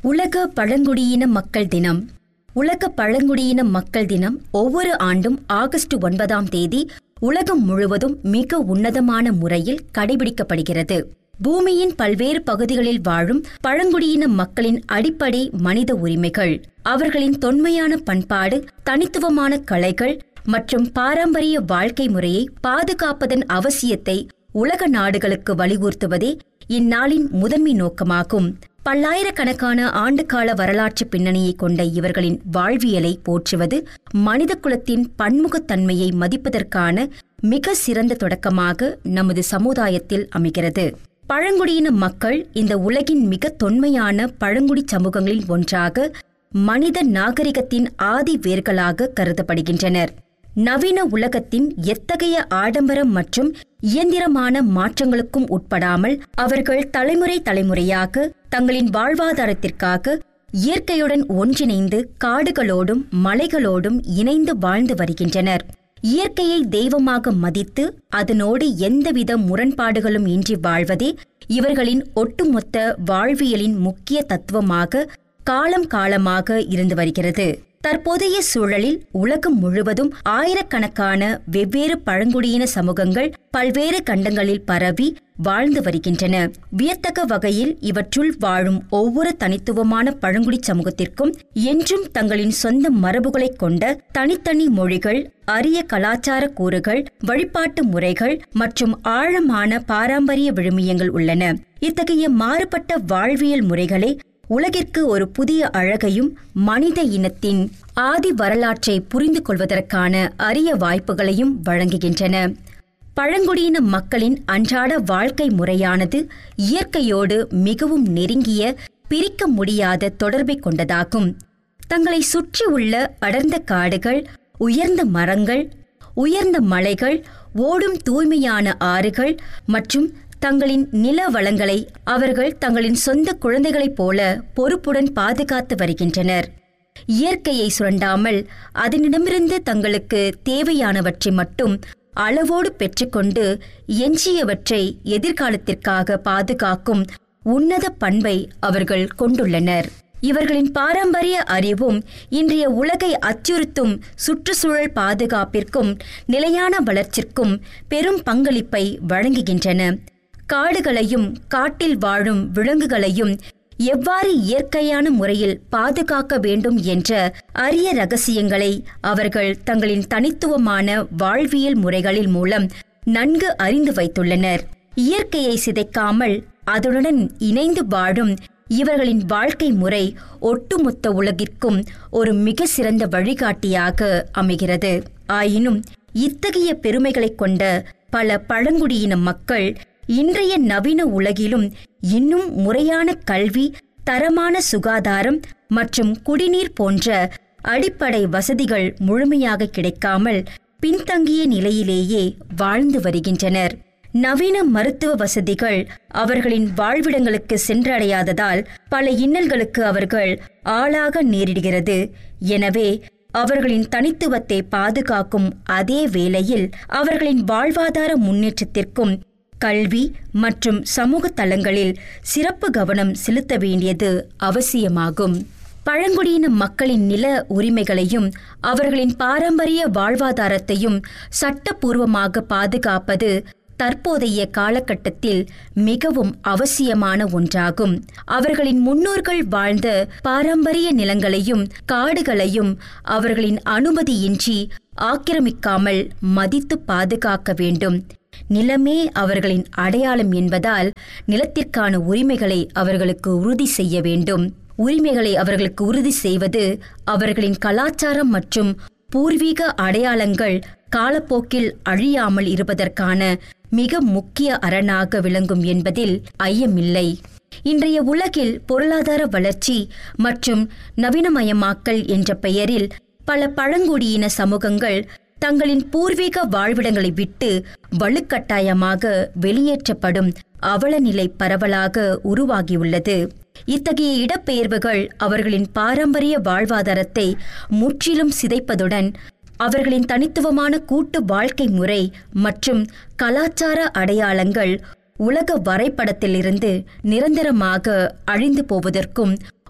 உலக பழங்குடியின மக்கள் தினம் உலக பழங்குடியின மக்கள் தினம் ஒவ்வொரு ஆண்டும் ஆகஸ்ட் ஒன்பதாம் தேதி உலகம் முழுவதும் மிக உன்னதமான முறையில் கடைபிடிக்கப்படுகிறது பூமியின் பல்வேறு பகுதிகளில் வாழும் பழங்குடியின மக்களின் அடிப்படை மனித உரிமைகள் அவர்களின் தொன்மையான பண்பாடு தனித்துவமான கலைகள் மற்றும் பாரம்பரிய வாழ்க்கை முறையை பாதுகாப்பதன் அவசியத்தை உலக நாடுகளுக்கு வலியுறுத்துவதே இந்நாளின் முதன்மை நோக்கமாகும் பல்லாயிரக்கணக்கான ஆண்டுகால வரலாற்று பின்னணியை கொண்ட இவர்களின் வாழ்வியலை போற்றுவது மனித குலத்தின் பன்முகத்தன்மையை மதிப்பதற்கான மிக சிறந்த தொடக்கமாக நமது சமுதாயத்தில் அமைகிறது பழங்குடியின மக்கள் இந்த உலகின் மிக தொன்மையான பழங்குடி சமூகங்களில் ஒன்றாக மனித நாகரிகத்தின் ஆதி வேர்களாக கருதப்படுகின்றனர் நவீன உலகத்தின் எத்தகைய ஆடம்பரம் மற்றும் இயந்திரமான மாற்றங்களுக்கும் உட்படாமல் அவர்கள் தலைமுறை தலைமுறையாக தங்களின் வாழ்வாதாரத்திற்காக இயற்கையுடன் ஒன்றிணைந்து காடுகளோடும் மலைகளோடும் இணைந்து வாழ்ந்து வருகின்றனர் இயற்கையை தெய்வமாக மதித்து அதனோடு எந்தவித முரண்பாடுகளும் இன்றி வாழ்வதே இவர்களின் ஒட்டுமொத்த வாழ்வியலின் முக்கிய தத்துவமாக காலம் காலமாக இருந்து வருகிறது தற்போதைய சூழலில் உலகம் முழுவதும் ஆயிரக்கணக்கான வெவ்வேறு பழங்குடியின சமூகங்கள் பல்வேறு கண்டங்களில் பரவி வாழ்ந்து வருகின்றன வியத்தக்க வகையில் இவற்றுள் வாழும் ஒவ்வொரு தனித்துவமான பழங்குடி சமூகத்திற்கும் என்றும் தங்களின் சொந்த மரபுகளைக் கொண்ட தனித்தனி மொழிகள் அரிய கலாச்சார கூறுகள் வழிபாட்டு முறைகள் மற்றும் ஆழமான பாரம்பரிய விழுமியங்கள் உள்ளன இத்தகைய மாறுபட்ட வாழ்வியல் முறைகளை உலகிற்கு ஒரு புதிய அழகையும் மனித இனத்தின் ஆதி வரலாற்றை புரிந்து கொள்வதற்கான அரிய வாய்ப்புகளையும் வழங்குகின்றன பழங்குடியின மக்களின் அன்றாட வாழ்க்கை முறையானது இயற்கையோடு மிகவும் நெருங்கிய பிரிக்க முடியாத தொடர்பை கொண்டதாகும் தங்களை சுற்றியுள்ள அடர்ந்த காடுகள் உயர்ந்த மரங்கள் உயர்ந்த மலைகள் ஓடும் தூய்மையான ஆறுகள் மற்றும் தங்களின் நில வளங்களை அவர்கள் தங்களின் சொந்த குழந்தைகளைப் போல பொறுப்புடன் பாதுகாத்து வருகின்றனர் இயற்கையை சுரண்டாமல் அதனிடமிருந்து தங்களுக்கு தேவையானவற்றை மட்டும் அளவோடு பெற்றுக்கொண்டு எஞ்சியவற்றை எதிர்காலத்திற்காக பாதுகாக்கும் உன்னத பண்பை அவர்கள் கொண்டுள்ளனர் இவர்களின் பாரம்பரிய அறிவும் இன்றைய உலகை அச்சுறுத்தும் சுற்றுச்சூழல் பாதுகாப்பிற்கும் நிலையான வளர்ச்சிக்கும் பெரும் பங்களிப்பை வழங்குகின்றன காடுகளையும் காட்டில் வாழும் விலங்குகளையும் எவ்வாறு இயற்கையான முறையில் பாதுகாக்க வேண்டும் என்ற அரிய ரகசியங்களை அவர்கள் தங்களின் தனித்துவமான வாழ்வியல் முறைகளில் மூலம் நன்கு அறிந்து வைத்துள்ளனர் இயற்கையை சிதைக்காமல் அதனுடன் இணைந்து வாழும் இவர்களின் வாழ்க்கை முறை ஒட்டுமொத்த உலகிற்கும் ஒரு மிக சிறந்த வழிகாட்டியாக அமைகிறது ஆயினும் இத்தகைய பெருமைகளைக் கொண்ட பல பழங்குடியின மக்கள் இன்றைய நவீன உலகிலும் இன்னும் முறையான கல்வி தரமான சுகாதாரம் மற்றும் குடிநீர் போன்ற அடிப்படை வசதிகள் முழுமையாக கிடைக்காமல் பின்தங்கிய நிலையிலேயே வாழ்ந்து வருகின்றனர் நவீன மருத்துவ வசதிகள் அவர்களின் வாழ்விடங்களுக்கு சென்றடையாததால் பல இன்னல்களுக்கு அவர்கள் ஆளாக நேரிடுகிறது எனவே அவர்களின் தனித்துவத்தை பாதுகாக்கும் அதே வேளையில் அவர்களின் வாழ்வாதார முன்னேற்றத்திற்கும் கல்வி மற்றும் சமூக தளங்களில் சிறப்பு கவனம் செலுத்த வேண்டியது அவசியமாகும் பழங்குடியின மக்களின் நில உரிமைகளையும் அவர்களின் பாரம்பரிய வாழ்வாதாரத்தையும் சட்டப்பூர்வமாக பாதுகாப்பது தற்போதைய காலகட்டத்தில் மிகவும் அவசியமான ஒன்றாகும் அவர்களின் முன்னோர்கள் வாழ்ந்த பாரம்பரிய நிலங்களையும் காடுகளையும் அவர்களின் அனுமதியின்றி ஆக்கிரமிக்காமல் மதித்து பாதுகாக்க வேண்டும் நிலமே அவர்களின் அடையாளம் என்பதால் நிலத்திற்கான உரிமைகளை அவர்களுக்கு உறுதி செய்ய வேண்டும் உரிமைகளை அவர்களுக்கு உறுதி செய்வது அவர்களின் கலாச்சாரம் மற்றும் பூர்வீக அடையாளங்கள் காலப்போக்கில் அழியாமல் இருப்பதற்கான மிக முக்கிய அரணாக விளங்கும் என்பதில் ஐயமில்லை இன்றைய உலகில் பொருளாதார வளர்ச்சி மற்றும் நவீனமயமாக்கல் என்ற பெயரில் பல பழங்குடியின சமூகங்கள் தங்களின் பூர்வீக வாழ்விடங்களை விட்டு வலுக்கட்டாயமாக வெளியேற்றப்படும் அவலநிலை பரவலாக உருவாகியுள்ளது இத்தகைய இடப்பெயர்வுகள் அவர்களின் பாரம்பரிய வாழ்வாதாரத்தை முற்றிலும் சிதைப்பதுடன் அவர்களின் தனித்துவமான கூட்டு வாழ்க்கை முறை மற்றும் கலாச்சார அடையாளங்கள் உலக வரைபடத்திலிருந்து நிரந்தரமாக அழிந்து போவதற்கும்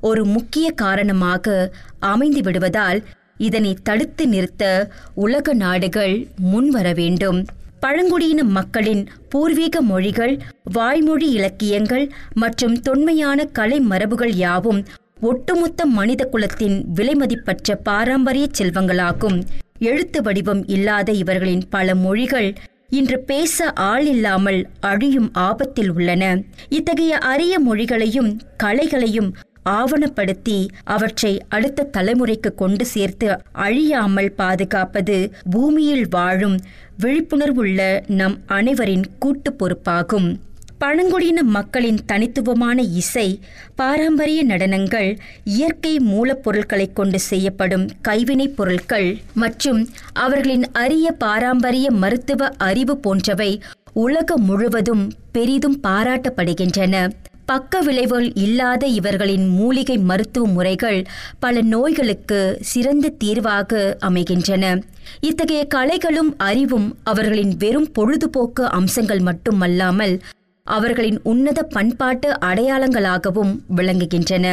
ஒரு முக்கிய காரணமாக அமைந்து விடுவதால் இதனை தடுத்து நிறுத்த உலக நாடுகள் முன்வர வேண்டும் பழங்குடியின மக்களின் பூர்வீக மொழிகள் வாய்மொழி இலக்கியங்கள் மற்றும் தொன்மையான கலை மரபுகள் யாவும் ஒட்டுமொத்த மனித குலத்தின் விலைமதிப்பற்ற பாரம்பரிய செல்வங்களாகும் எழுத்து வடிவம் இல்லாத இவர்களின் பல மொழிகள் இன்று பேச ஆள் இல்லாமல் அழியும் ஆபத்தில் உள்ளன இத்தகைய அரிய மொழிகளையும் கலைகளையும் ஆவணப்படுத்தி அவற்றை அடுத்த தலைமுறைக்கு கொண்டு சேர்த்து அழியாமல் பாதுகாப்பது பூமியில் வாழும் விழிப்புணர்வுள்ள நம் அனைவரின் கூட்டு பொறுப்பாகும் பழங்குடியின மக்களின் தனித்துவமான இசை பாரம்பரிய நடனங்கள் இயற்கை மூலப்பொருட்களைக் கொண்டு செய்யப்படும் கைவினைப் பொருட்கள் மற்றும் அவர்களின் அரிய பாரம்பரிய மருத்துவ அறிவு போன்றவை உலகம் முழுவதும் பெரிதும் பாராட்டப்படுகின்றன பக்க விளைவுகள் இல்லாத இவர்களின் மூலிகை மருத்துவ முறைகள் பல நோய்களுக்கு சிறந்த தீர்வாக அமைகின்றன இத்தகைய கலைகளும் அறிவும் அவர்களின் வெறும் பொழுதுபோக்கு அம்சங்கள் மட்டுமல்லாமல் அவர்களின் உன்னத பண்பாட்டு அடையாளங்களாகவும் விளங்குகின்றன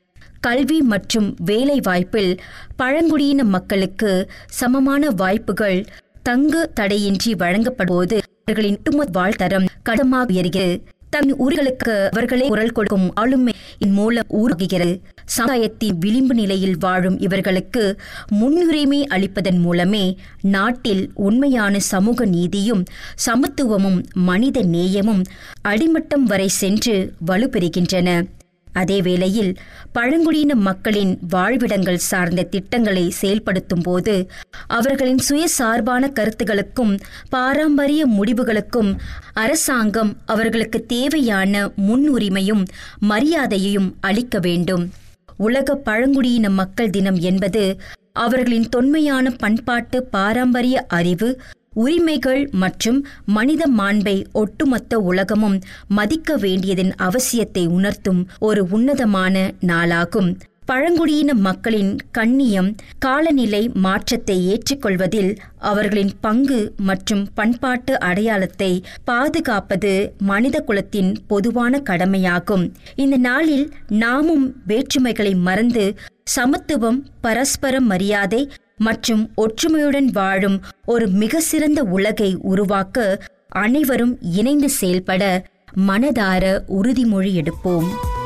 கல்வி மற்றும் வேலை வாய்ப்பில் பழங்குடியின மக்களுக்கு சமமான வாய்ப்புகள் தங்கு தடையின்றி வழங்கப்படும்போது அவர்களின் ஒட்டுமொத்த வாழ்த்தரம் கடமாக உயர்கிறது தன் உரிகளுக்கு அவர்களே குரல் கொடுக்கும் ஆளுமை மூலம் உருவாகுகிறது சமுதாயத்தின் விளிம்பு நிலையில் வாழும் இவர்களுக்கு முன்னுரிமை அளிப்பதன் மூலமே நாட்டில் உண்மையான சமூக நீதியும் சமத்துவமும் மனித நேயமும் அடிமட்டம் வரை சென்று வலுப்பெறுகின்றன அதே வேளையில் பழங்குடியின மக்களின் வாழ்விடங்கள் சார்ந்த திட்டங்களை செயல்படுத்தும் போது அவர்களின் சுயசார்பான கருத்துகளுக்கும் பாரம்பரிய முடிவுகளுக்கும் அரசாங்கம் அவர்களுக்கு தேவையான முன்னுரிமையும் மரியாதையையும் அளிக்க வேண்டும் உலக பழங்குடியின மக்கள் தினம் என்பது அவர்களின் தொன்மையான பண்பாட்டு பாரம்பரிய அறிவு உரிமைகள் மற்றும் மனித மாண்பை ஒட்டுமொத்த உலகமும் மதிக்க வேண்டியதன் அவசியத்தை உணர்த்தும் ஒரு உன்னதமான நாளாகும் பழங்குடியின மக்களின் கண்ணியம் காலநிலை மாற்றத்தை ஏற்றுக்கொள்வதில் அவர்களின் பங்கு மற்றும் பண்பாட்டு அடையாளத்தை பாதுகாப்பது மனித குலத்தின் பொதுவான கடமையாகும் இந்த நாளில் நாமும் வேற்றுமைகளை மறந்து சமத்துவம் பரஸ்பர மரியாதை மற்றும் ஒற்றுமையுடன் வாழும் ஒரு மிக சிறந்த உலகை உருவாக்க அனைவரும் இணைந்து செயல்பட மனதார உறுதிமொழி எடுப்போம்